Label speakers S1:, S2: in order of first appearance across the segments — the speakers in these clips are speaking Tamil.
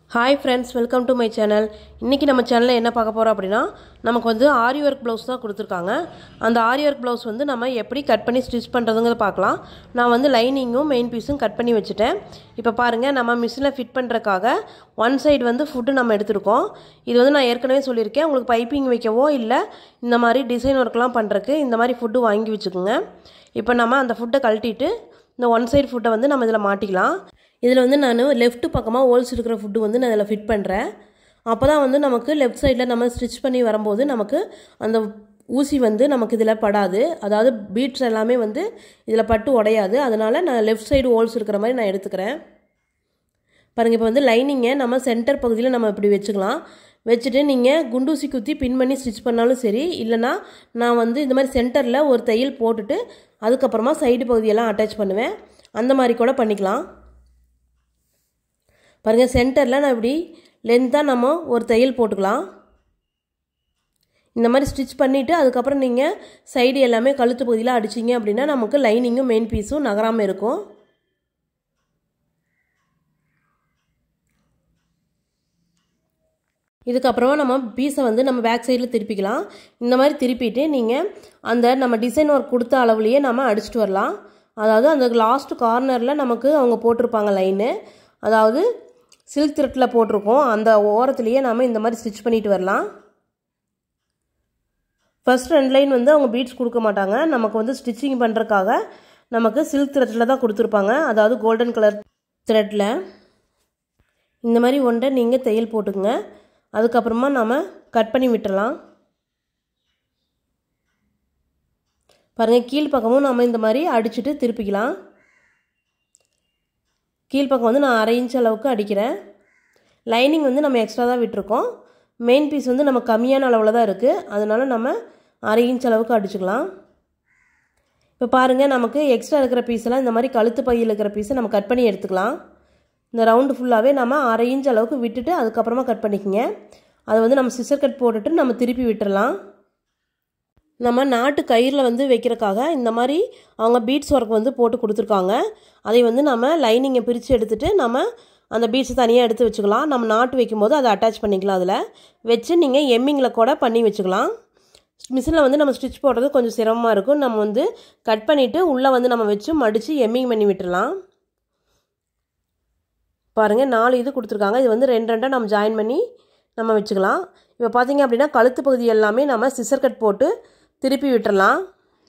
S1: hi friends welcome to my channel இன்றைக்கி நம்ம சேனலில் என்ன பார்க்க போகிறோம் அப்படின்னா நமக்கு வந்து ஆரி ஒர்க் ப்ளவுஸ் தான் கொடுத்துருக்காங்க அந்த ஆரி ஒர்க் ப்ளவுஸ் வந்து நம்ம எப்படி கட் பண்ணி ஸ்டிச் பண்ணுறதுங்கிறத பார்க்கலாம் நான் வந்து லைனிங்கும் மெயின் பீஸும் கட் பண்ணி வச்சுட்டேன் இப்போ பாருங்கள் நம்ம மிஷினில் ஃபிட் பண்ணுறக்காக ஒன் சைடு வந்து ஃபுட்டு நம்ம எடுத்துருக்கோம் இது வந்து நான் ஏற்கனவே சொல்லியிருக்கேன் உங்களுக்கு பைப்பிங் வைக்கவோ இல்லை இந்த மாதிரி டிசைன் ஒர்க்லாம் பண்ணுறக்கு இந்த மாதிரி ஃபுட்டு வாங்கி வச்சுக்கோங்க இப்போ நம்ம அந்த ஃபுட்டை கழட்டிட்டு இந்த ஒன் சைடு ஃபுட்டை வந்து நம்ம இதில் மாட்டிக்கலாம் இதில் வந்து நான் லெஃப்ட் பக்கமாக ஹோல்ஸ் இருக்கிற ஃபுட்டு வந்து நான் இதில் ஃபிட் பண்ணுறேன் அப்போ தான் வந்து நமக்கு லெஃப்ட் சைடில் நம்ம ஸ்டிச் பண்ணி வரும்போது நமக்கு அந்த ஊசி வந்து நமக்கு இதில் படாது அதாவது பீட்ஸ் எல்லாமே வந்து இதில் பட்டு உடையாது அதனால் நான் லெஃப்ட் சைடு ஹோல்ஸ் இருக்கிற மாதிரி நான் எடுத்துக்கிறேன் பாருங்கள் இப்போ வந்து லைனிங்கை நம்ம சென்டர் பகுதியில் நம்ம இப்படி வச்சுக்கலாம் வச்சுட்டு நீங்கள் குண்டூசி குத்தி பின் பண்ணி ஸ்டிச் பண்ணாலும் சரி இல்லைனா நான் வந்து இந்த மாதிரி சென்டரில் ஒரு தையல் போட்டுட்டு அதுக்கப்புறமா சைடு பகுதியெல்லாம் அட்டாச் பண்ணுவேன் அந்த மாதிரி கூட பண்ணிக்கலாம் பாருங்கள் சென்டரில் நான் இப்படி லென்த்தாக நம்ம ஒரு தையல் போட்டுக்கலாம் இந்த மாதிரி ஸ்டிச் பண்ணிவிட்டு அதுக்கப்புறம் நீங்கள் சைடு எல்லாமே கழுத்து பகுதியில் அடிச்சிங்க அப்படின்னா நமக்கு லைனிங்கும் மெயின் பீஸும் நகராமல் இருக்கும் இதுக்கப்புறமா நம்ம பீஸை வந்து நம்ம பேக் சைடில் திருப்பிக்கலாம் இந்த மாதிரி திருப்பிட்டு நீங்கள் அந்த நம்ம டிசைன் ஒர்க் கொடுத்த அளவுலேயே நம்ம அடிச்சுட்டு வரலாம் அதாவது அந்த லாஸ்ட் கார்னரில் நமக்கு அவங்க போட்டிருப்பாங்க லைனு அதாவது சில்க் த்ரெட்டில் போட்டிருக்கோம் அந்த ஓரத்துலேயே நம்ம இந்த மாதிரி ஸ்டிச் பண்ணிட்டு வரலாம் ஃபஸ்ட் ரெண்டு லைன் வந்து அவங்க பீட்ஸ் கொடுக்க மாட்டாங்க நமக்கு வந்து ஸ்டிச்சிங் பண்ணுறதுக்காக நமக்கு சில்க் த்ரெட்டில் தான் கொடுத்துருப்பாங்க அதாவது கோல்டன் கலர் த்ரெட்டில் இந்த மாதிரி ஒன்றை நீங்கள் தையல் போட்டுக்குங்க அதுக்கப்புறமா நம்ம கட் பண்ணி விட்டுறலாம் பாருங்கள் கீழ்ப்பக்கமும் நம்ம இந்த மாதிரி அடிச்சுட்டு திருப்பிக்கலாம் கீழ்ப்பக்கம் வந்து நான் அரை இன்ச் அளவுக்கு அடிக்கிறேன் லைனிங் வந்து நம்ம எக்ஸ்ட்ரா தான் விட்டுருக்கோம் மெயின் பீஸ் வந்து நம்ம கம்மியான அளவில் தான் இருக்குது அதனால் நம்ம அரை இன்ச் அளவுக்கு அடிச்சுக்கலாம் இப்போ பாருங்கள் நமக்கு எக்ஸ்ட்ரா இருக்கிற பீஸெல்லாம் இந்த மாதிரி கழுத்து பையில் இருக்கிற பீஸை நம்ம கட் பண்ணி எடுத்துக்கலாம் இந்த ரவுண்டு ஃபுல்லாகவே நம்ம அரை இன்ச் அளவுக்கு விட்டுட்டு அதுக்கப்புறமா கட் பண்ணிக்கோங்க அதை வந்து நம்ம சிசர் கட் போட்டுட்டு நம்ம திருப்பி விட்டுறலாம் நம்ம நாட்டு கயிறில் வந்து வைக்கிறக்காக இந்த மாதிரி அவங்க பீட்ஸ் ஒர்க் வந்து போட்டு கொடுத்துருக்காங்க அதை வந்து நம்ம லைனிங்கை பிரித்து எடுத்துகிட்டு நம்ம அந்த பீட்ஸை தனியாக எடுத்து வச்சுக்கலாம் நம்ம நாட்டு வைக்கும்போது அதை அட்டாச் பண்ணிக்கலாம் அதில் வச்சு நீங்கள் எம்மிங்கில் கூட பண்ணி வச்சுக்கலாம் மிஷினில் வந்து நம்ம ஸ்டிச் போடுறது கொஞ்சம் சிரமமாக இருக்கும் நம்ம வந்து கட் பண்ணிவிட்டு உள்ளே வந்து நம்ம வச்சு மடித்து எம்மிங் பண்ணி விட்டுடலாம் பாருங்கள் நாலு இது கொடுத்துருக்காங்க இது வந்து ரெண்டு ரெண்டாக நம்ம ஜாயின் பண்ணி நம்ம வச்சுக்கலாம் இப்போ பார்த்தீங்க அப்படின்னா கழுத்து பகுதி எல்லாமே நம்ம சிசர் கட் போட்டு திருப்பி விட்டுறலாம்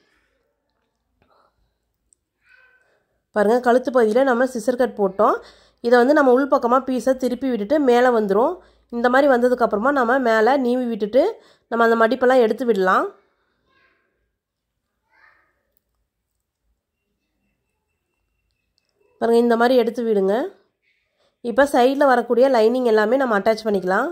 S1: பாருங்கள் கழுத்து பகுதியில் நம்ம சிசர் கட் போட்டோம் இதை வந்து நம்ம உள் பக்கமாக பீஸை திருப்பி விட்டுட்டு மேலே வந்துடும் இந்த மாதிரி வந்ததுக்கப்புறமா நம்ம மேலே நீவி விட்டுட்டு நம்ம அந்த மடிப்பெல்லாம் எடுத்து விடலாம் பாருங்கள் இந்த மாதிரி எடுத்து விடுங்க இப்போ சைடில் வரக்கூடிய லைனிங் எல்லாமே நம்ம அட்டாச் பண்ணிக்கலாம்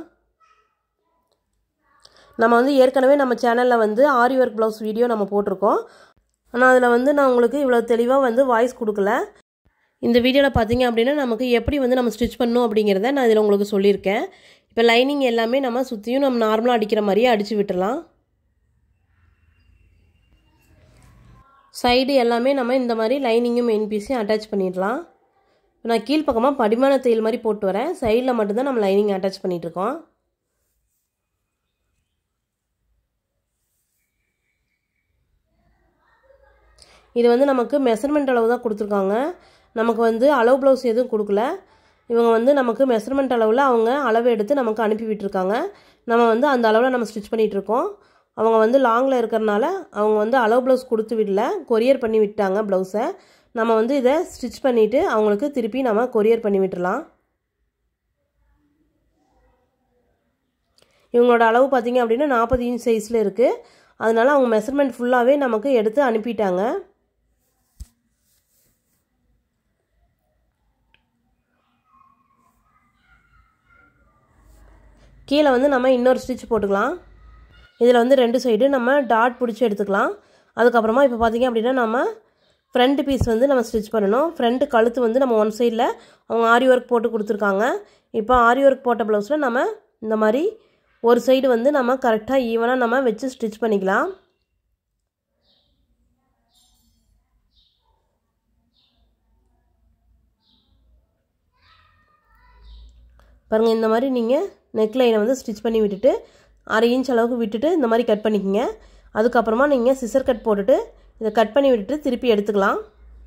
S1: நம்ம வந்து ஏற்கனவே நம்ம சேனலில் வந்து ஆரி ஒர்க் ப்ளவுஸ் வீடியோ நம்ம போட்டிருக்கோம் ஆனால் அதில் வந்து நான் உங்களுக்கு இவ்வளோ தெளிவாக வந்து வாய்ஸ் கொடுக்கல இந்த வீடியோவில் பார்த்தீங்க அப்படின்னா நமக்கு எப்படி வந்து நம்ம ஸ்டிச் பண்ணணும் அப்படிங்கிறத நான் இதில் உங்களுக்கு சொல்லியிருக்கேன் இப்போ லைனிங் எல்லாமே நம்ம சுற்றியும் நம்ம நார்மலாக அடிக்கிற மாதிரியே அடித்து விட்டுறலாம் சைடு எல்லாமே நம்ம இந்த மாதிரி லைனிங்கும் மெயின் பீஸையும் அட்டாச் பண்ணிடலாம் நான் கீழ்ப்பக்கமாக படிமான தையல் மாதிரி போட்டு வரேன் சைடில் மட்டும்தான் நம்ம லைனிங் அட்டாச் பண்ணிகிட்ருக்கோம் இது வந்து நமக்கு மெஷர்மெண்ட் அளவு தான் கொடுத்துருக்காங்க நமக்கு வந்து அளவு ப்ளவுஸ் எதுவும் கொடுக்கல இவங்க வந்து நமக்கு மெஷர்மெண்ட் அளவில் அவங்க அளவு எடுத்து நமக்கு அனுப்பி விட்டுருக்காங்க நம்ம வந்து அந்த அளவில் நம்ம ஸ்டிச் பண்ணிகிட்ருக்கோம் அவங்க வந்து லாங்கில் இருக்கிறனால அவங்க வந்து அளவு ப்ளவுஸ் கொடுத்து விடல கொரியர் பண்ணி விட்டாங்க ப்ளவுஸை நம்ம வந்து இதை ஸ்டிச் பண்ணிவிட்டு அவங்களுக்கு திருப்பி நம்ம கொரியர் பண்ணி விட்டுடலாம் இவங்களோட அளவு பார்த்திங்க அப்படின்னா நாற்பது இன்ச் சைஸில் இருக்குது அதனால் அவங்க மெஷர்மெண்ட் ஃபுல்லாகவே நமக்கு எடுத்து அனுப்பிட்டாங்க கீழே வந்து நம்ம இன்னொரு ஸ்டிச் போட்டுக்கலாம் இதில் வந்து ரெண்டு சைடு நம்ம டாட் பிடிச்சி எடுத்துக்கலாம் அதுக்கப்புறமா இப்போ பார்த்திங்க அப்படின்னா நம்ம ஃப்ரண்ட் பீஸ் வந்து நம்ம ஸ்டிச் பண்ணணும் ஃப்ரண்ட் கழுத்து வந்து நம்ம ஒன் சைடில் அவங்க ஆரி ஒர்க் போட்டு கொடுத்துருக்காங்க இப்போ ஆரி ஒர்க் போட்ட ப்ளவுஸில் நம்ம இந்த மாதிரி ஒரு சைடு வந்து நம்ம கரெக்டாக ஈவனாக நம்ம வச்சு ஸ்டிச் பண்ணிக்கலாம் பாருங்கள் இந்த மாதிரி நீங்கள் நெக் லைனை வந்து ஸ்டிச் பண்ணி விட்டுட்டு அரை இன்ச் அளவுக்கு விட்டுட்டு இந்த மாதிரி கட் பண்ணிக்கோங்க அதுக்கப்புறமா நீங்கள் சிசர் கட் போட்டுட்டு இதை கட் பண்ணி விட்டுட்டு திருப்பி எடுத்துக்கலாம்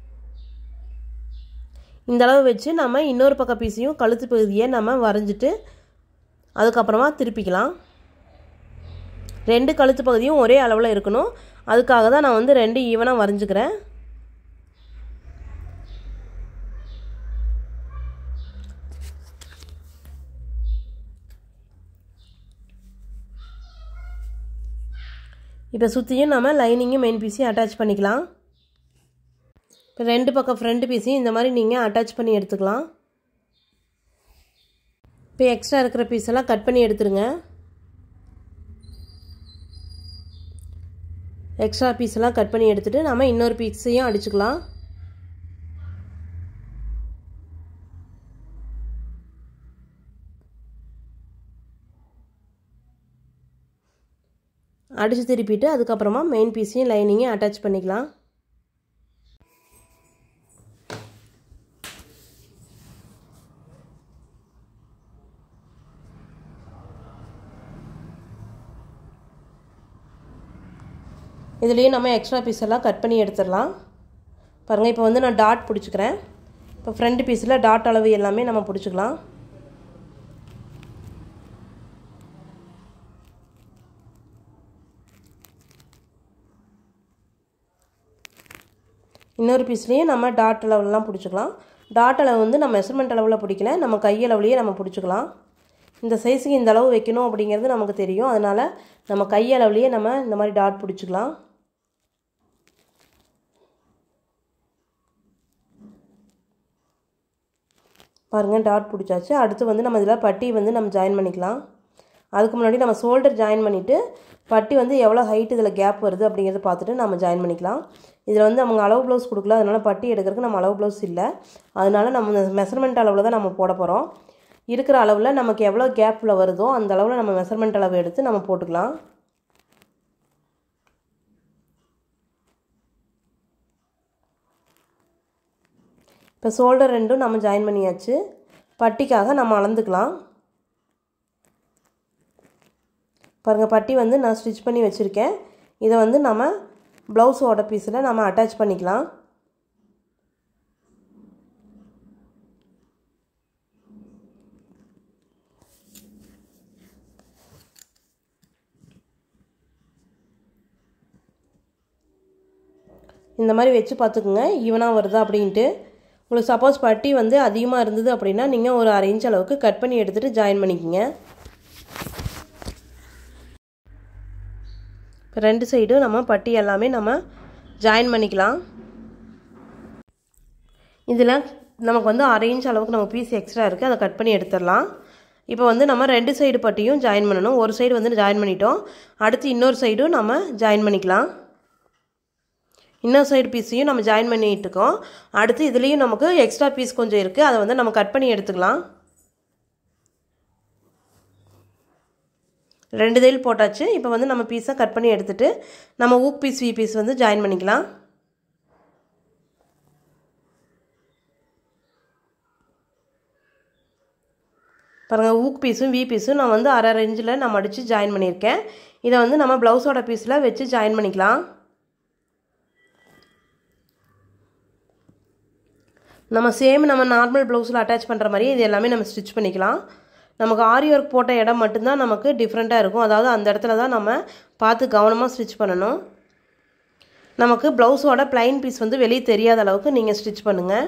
S1: இந்த அளவு வச்சு நம்ம இன்னொரு பக்க பீஸையும் கழுத்து பகுதியை நம்ம வரைஞ்சிட்டு அதுக்கப்புறமா திருப்பிக்கலாம் ரெண்டு கழுத்து பகுதியும் ஒரே அளவில் இருக்கணும் அதுக்காக தான் நான் வந்து ரெண்டு ஈவனாக வரைஞ்சிக்கிறேன் இப்போ சுற்றியும் நம்ம லைனிங்கும் மெயின் பீஸையும் அட்டாச் பண்ணிக்கலாம் இப்போ ரெண்டு பக்கம் ஃப்ரண்ட் பீஸையும் இந்த மாதிரி நீங்கள் அட்டாச் பண்ணி எடுத்துக்கலாம் இப்போ எக்ஸ்ட்ரா இருக்கிற பீஸ் எல்லாம் கட் பண்ணி எடுத்துருங்க எக்ஸ்ட்ரா பீஸ் எல்லாம் கட் பண்ணி எடுத்துகிட்டு நம்ம இன்னொரு பீஸையும் அடிச்சுக்கலாம் அடித்து திருப்பிட்டு அதுக்கப்புறமா மெயின் பீஸையும் லைனிங்கையும் அட்டாச் பண்ணிக்கலாம் இதுலேயும் நம்ம எக்ஸ்ட்ரா பீஸ் எல்லாம் கட் பண்ணி எடுத்துடலாம் பாருங்கள் இப்போ வந்து நான் டாட் பிடிச்சிக்கிறேன் இப்போ ஃப்ரண்ட் பீஸில் டாட் அளவு எல்லாமே நம்ம பிடிச்சிக்கலாம் இன்னொரு பீஸ்லேயும் நம்ம டாட் அளவுலாம் பிடிச்சிக்கலாம் டாட் அளவு வந்து நம்ம மெஷர்மெண்ட் அளவில் பிடிக்கல நம்ம கையளவுலேயே நம்ம பிடிச்சிக்கலாம் இந்த சைஸுக்கு இந்த அளவு வைக்கணும் அப்படிங்கிறது நமக்கு தெரியும் அதனால் நம்ம கையளவுலேயே நம்ம இந்த மாதிரி டாட் பிடிச்சிக்கலாம் பாருங்கள் டாட் பிடிச்சாச்சு அடுத்து வந்து நம்ம இதில் பட்டி வந்து நம்ம ஜாயின் பண்ணிக்கலாம் அதுக்கு முன்னாடி நம்ம ஷோல்டர் ஜாயின் பண்ணிவிட்டு பட்டி வந்து எவ்வளோ ஹைட் இதில் கேப் வருது அப்படிங்கிறத பார்த்துட்டு நம்ம ஜாயின் பண்ணிக்கலாம் இதில் வந்து அவங்க அளவு ப்ளவுஸ் கொடுக்கல அதனால் பட்டி எடுக்கிறதுக்கு நம்ம அளவு ப்ளவுஸ் இல்லை அதனால் நம்ம மெஷர்மெண்ட் அளவில் தான் நம்ம போட போகிறோம் இருக்கிற அளவில் நமக்கு எவ்வளோ கேப்பில் வருதோ அந்த அளவில் நம்ம மெஷர்மெண்ட் அளவு எடுத்து நம்ம போட்டுக்கலாம் இப்போ ஷோல்டர் ரெண்டும் நம்ம ஜாயின் பண்ணியாச்சு பட்டிக்காக நம்ம அளந்துக்கலாம் பாருங்கள் பட்டி வந்து நான் ஸ்டிச் பண்ணி வச்சுருக்கேன் இதை வந்து நம்ம ப்ளவுஸோட பீஸில் நம்ம அட்டாச் பண்ணிக்கலாம் இந்த மாதிரி வச்சு பார்த்துக்குங்க ஈவனாக வருதா அப்படின்ட்டு உங்களுக்கு சப்போஸ் பட்டி வந்து அதிகமாக இருந்தது அப்படின்னா நீங்கள் ஒரு அரை இன்ச் அளவுக்கு கட் பண்ணி எடுத்துகிட்டு ஜாயின் பண்ணிக்கோங்க இப்போ ரெண்டு சைடும் நம்ம பட்டி எல்லாமே நம்ம ஜாயின் பண்ணிக்கலாம் இதில் நமக்கு வந்து அரை இன்ச் அளவுக்கு நம்ம பீஸ் எக்ஸ்ட்ரா இருக்குது அதை கட் பண்ணி எடுத்துடலாம் இப்போ வந்து நம்ம ரெண்டு சைடு பட்டியும் ஜாயின் பண்ணணும் ஒரு சைடு வந்து ஜாயின் பண்ணிட்டோம் அடுத்து இன்னொரு சைடும் நம்ம ஜாயின் பண்ணிக்கலாம் இன்னொரு சைடு பீஸையும் நம்ம ஜாயின் பண்ணிட்டு இருக்கோம் அடுத்து இதுலேயும் நமக்கு எக்ஸ்ட்ரா பீஸ் கொஞ்சம் இருக்குது அதை வந்து நம்ம கட் பண்ணி எடுத்துக்கலாம் ரெண்டு தையல் போட்டாச்சு இப்போ வந்து நம்ம பீஸை கட் பண்ணி எடுத்துகிட்டு நம்ம ஊக் பீஸ் வி பீஸ் வந்து ஜாயின் பண்ணிக்கலாம் பாருங்கள் ஊக் பீஸும் வி பீஸும் நான் வந்து அரை ரெஞ்சில் நான் மடித்து ஜாயின் பண்ணியிருக்கேன் இதை வந்து நம்ம ப்ளவுஸோட பீஸில் வச்சு ஜாயின் பண்ணிக்கலாம் நம்ம சேம் நம்ம நார்மல் ப்ளவுஸில் அட்டாச் பண்ணுற மாதிரி இது எல்லாமே நம்ம ஸ்டிச் பண்ணிக்கலாம் நமக்கு ஆரி ஒர்க் போட்ட இடம் மட்டும்தான் நமக்கு டிஃப்ரெண்ட்டாக இருக்கும் அதாவது அந்த இடத்துல தான் நம்ம பார்த்து கவனமாக ஸ்டிச் பண்ணணும் நமக்கு ப்ளவுஸோட ப்ளைன் பீஸ் வந்து வெளியே தெரியாத அளவுக்கு நீங்கள் ஸ்டிச் பண்ணுங்கள்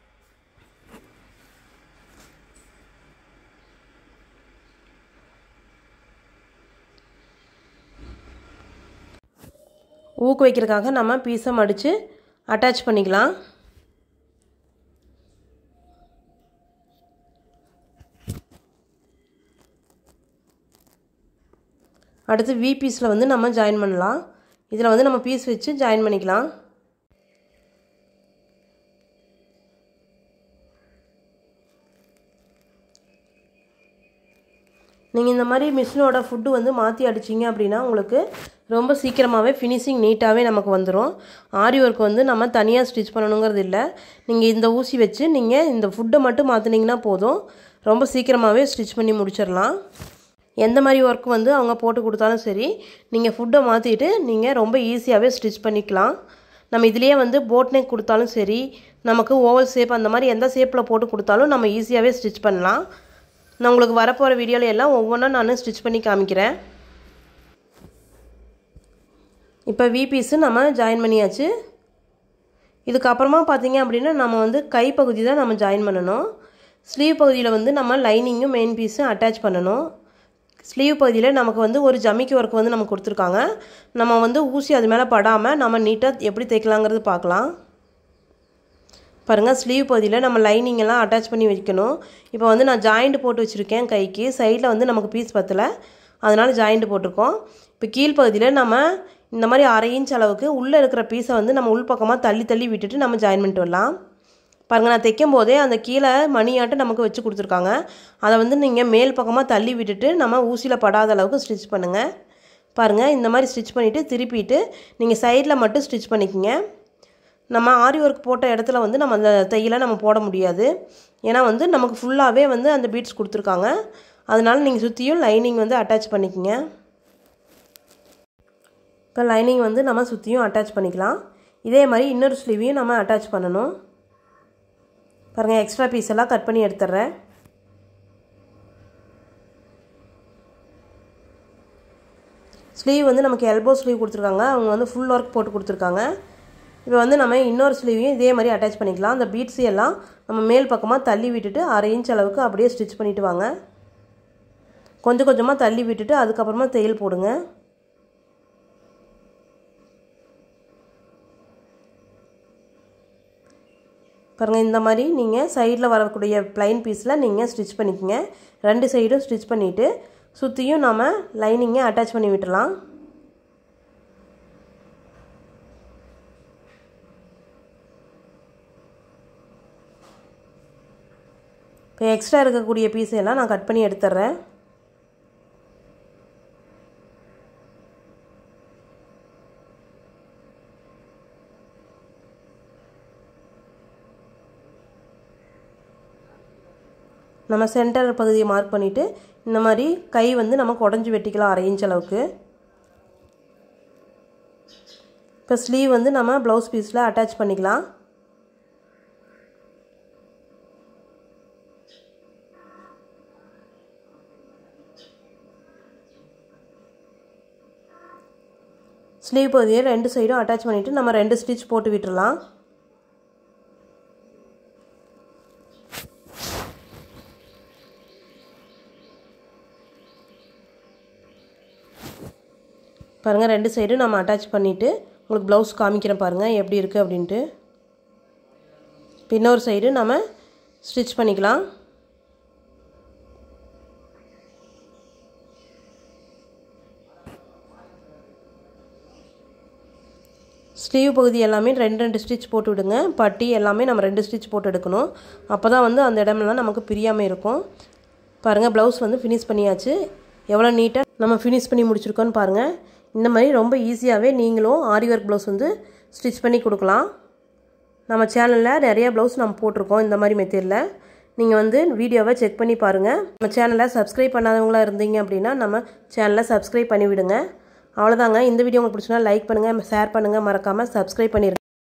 S1: ஊக்கு வைக்கிறதுக்காக நம்ம பீஸை மடித்து அட்டாச் பண்ணிக்கலாம் அடுத்து வி பீஸில் வந்து நம்ம ஜாயின் பண்ணலாம் இதில் வந்து நம்ம பீஸ் வச்சு ஜாயின் பண்ணிக்கலாம் நீங்கள் இந்த மாதிரி மிஷினோட ஃபுட்டு வந்து மாற்றி அடிச்சிங்க அப்படின்னா உங்களுக்கு ரொம்ப சீக்கிரமாகவே ஃபினிஷிங் நீட்டாகவே நமக்கு வந்துடும் ஆரி ஒர்க் வந்து நம்ம தனியாக ஸ்டிச் பண்ணணுங்கிறது இல்லை நீங்கள் இந்த ஊசி வச்சு நீங்கள் இந்த ஃபுட்டை மட்டும் மாற்றினீங்கன்னா போதும் ரொம்ப சீக்கிரமாகவே ஸ்டிச் பண்ணி முடிச்சிடலாம் எந்த மாதிரி ஒர்க் வந்து அவங்க போட்டு கொடுத்தாலும் சரி நீங்கள் ஃபுட்டை மாற்றிட்டு நீங்கள் ரொம்ப ஈஸியாகவே ஸ்டிச் பண்ணிக்கலாம் நம்ம இதுலேயே வந்து போட் நெக் கொடுத்தாலும் சரி நமக்கு ஓவல் ஷேப் அந்த மாதிரி எந்த ஷேப்பில் போட்டு கொடுத்தாலும் நம்ம ஈஸியாகவே ஸ்டிச் பண்ணலாம் நான் உங்களுக்கு வரப்போகிற வீடியோவில் எல்லாம் ஒவ்வொன்றா நான் ஸ்டிச் பண்ணி காமிக்கிறேன் இப்போ வி பீஸு நம்ம ஜாயின் பண்ணியாச்சு இதுக்கப்புறமா பார்த்தீங்க அப்படின்னா நம்ம வந்து கைப்பகுதி தான் நம்ம ஜாயின் பண்ணணும் ஸ்லீவ் பகுதியில் வந்து நம்ம லைனிங்கும் மெயின் பீஸும் அட்டாச் பண்ணணும் ஸ்லீவ் பகுதியில் நமக்கு வந்து ஒரு ஜமிக்கி ஒர்க் வந்து நமக்கு கொடுத்துருக்காங்க நம்ம வந்து ஊசி அது மேலே படாமல் நம்ம நீட்டாக எப்படி தைக்கலாங்கிறது பார்க்கலாம் பாருங்கள் ஸ்லீவ் பகுதியில் நம்ம லைனிங் எல்லாம் அட்டாச் பண்ணி வைக்கணும் இப்போ வந்து நான் ஜாயிண்ட் போட்டு வச்சுருக்கேன் கைக்கு சைடில் வந்து நமக்கு பீஸ் பத்தலை அதனால் ஜாயிண்ட் போட்டிருக்கோம் இப்போ கீழ்ப்பகுதியில் நம்ம இந்த மாதிரி அரை இன்ச் அளவுக்கு உள்ளே இருக்கிற பீஸை வந்து நம்ம உள்பக்கமாக தள்ளி தள்ளி விட்டுட்டு நம்ம ஜாயின் பண்ணிட்டு வரலாம் பாருங்கள் நான் தைக்கும் போதே அந்த கீழே மணியாட்டு நமக்கு வச்சு கொடுத்துருக்காங்க அதை வந்து நீங்கள் மேல் பக்கமாக தள்ளி விட்டுட்டு நம்ம ஊசியில் படாத அளவுக்கு ஸ்டிச் பண்ணுங்கள் பாருங்கள் இந்த மாதிரி ஸ்டிச் பண்ணிவிட்டு திருப்பிட்டு நீங்கள் சைடில் மட்டும் ஸ்டிச் பண்ணிக்கோங்க நம்ம ஆரி ஒர்க் போட்ட இடத்துல வந்து நம்ம அந்த தையலை நம்ம போட முடியாது ஏன்னா வந்து நமக்கு ஃபுல்லாகவே வந்து அந்த பீட்ஸ் கொடுத்துருக்காங்க அதனால் நீங்கள் சுற்றியும் லைனிங் வந்து அட்டாச் பண்ணிக்கோங்க இப்போ லைனிங் வந்து நம்ம சுற்றியும் அட்டாச் பண்ணிக்கலாம் இதே மாதிரி இன்னொரு ஸ்லீவையும் நம்ம அட்டாச் பண்ணணும் பாருங்கள் எக்ஸ்ட்ரா பீஸ் எல்லாம் கட் பண்ணி எடுத்துட்றேன் ஸ்லீவ் வந்து நமக்கு எல்போ ஸ்லீவ் கொடுத்துருக்காங்க அவங்க வந்து ஃபுல் ஒர்க் போட்டு கொடுத்துருக்காங்க இப்போ வந்து நம்ம இன்னொரு ஸ்லீவையும் இதே மாதிரி அட்டாச் பண்ணிக்கலாம் அந்த பீட்ஸு எல்லாம் நம்ம மேல் பக்கமாக தள்ளி விட்டுட்டு அரை இன்ச் அளவுக்கு அப்படியே ஸ்டிச் பண்ணிவிட்டு வாங்க கொஞ்சம் கொஞ்சமாக தள்ளி விட்டுட்டு அதுக்கப்புறமா தையல் போடுங்க பாருங்கள் இந்த மாதிரி நீங்கள் சைடில் வரக்கூடிய ப்ளைன் பீஸில் நீங்கள் ஸ்டிச் பண்ணிக்கோங்க ரெண்டு சைடும் ஸ்டிச் பண்ணிவிட்டு சுற்றியும் நாம் லைனிங்கை அட்டாச் பண்ணி விட்டுலாம் இப்போ எக்ஸ்ட்ரா இருக்கக்கூடிய பீஸையெல்லாம் நான் கட் பண்ணி எடுத்துட்றேன் நம்ம சென்டர் பகுதியை மார்க் பண்ணிவிட்டு இந்த மாதிரி கை வந்து நம்ம குடஞ்சி வெட்டிக்கலாம் அரை இன்ச் அளவுக்கு இப்போ ஸ்லீவ் வந்து நம்ம ப்ளவுஸ் பீஸில் அட்டாச் பண்ணிக்கலாம் ஸ்லீவ் பகுதியை ரெண்டு சைடும் அட்டாச் பண்ணிவிட்டு நம்ம ரெண்டு ஸ்டிச் போட்டு விட்டுடலாம் பாருங்கள் ரெண்டு சைடும் நம்ம அட்டாச் பண்ணிவிட்டு உங்களுக்கு ப்ளவுஸ் காமிக்கிறேன் பாருங்கள் எப்படி இருக்குது அப்படின்ட்டு இப்போ இன்னொரு சைடு நம்ம ஸ்டிச் பண்ணிக்கலாம் ஸ்லீவ் பகுதி எல்லாமே ரெண்டு ரெண்டு ஸ்டிச் போட்டு விடுங்க பட்டி எல்லாமே நம்ம ரெண்டு ஸ்டிச் போட்டு எடுக்கணும் அப்போ தான் வந்து அந்த இடமெல்லாம் நமக்கு பிரியாமல் இருக்கும் பாருங்கள் ப்ளவுஸ் வந்து ஃபினிஷ் பண்ணியாச்சு எவ்வளோ நீட்டாக நம்ம ஃபினிஷ் பண்ணி முடிச்சிருக்கோன்னு பாருங்கள் இந்த மாதிரி ரொம்ப ஈஸியாகவே நீங்களும் ஆரி ஒர்க் ப்ளவுஸ் வந்து ஸ்டிச் பண்ணி கொடுக்கலாம் நம்ம சேனலில் நிறைய ப்ளவுஸ் நம்ம போட்டிருக்கோம் இந்த மாதிரி மெத்தீரியலில் நீங்கள் வந்து வீடியோவை செக் பண்ணி பாருங்கள் நம்ம சேனலை சப்ஸ்கிரைப் பண்ணாதவங்களாக இருந்தீங்க அப்படின்னா நம்ம சேனலை சப்ஸ்கிரைப் பண்ணி விடுங்க அவ்வளோதாங்க இந்த வீடியோ உங்களுக்கு பிடிச்சினா லைக் பண்ணுங்கள் ஷேர் பண்ணுங்கள் மறக்காமல் சப்ஸ்கிரைப் பண்ணிடுங்க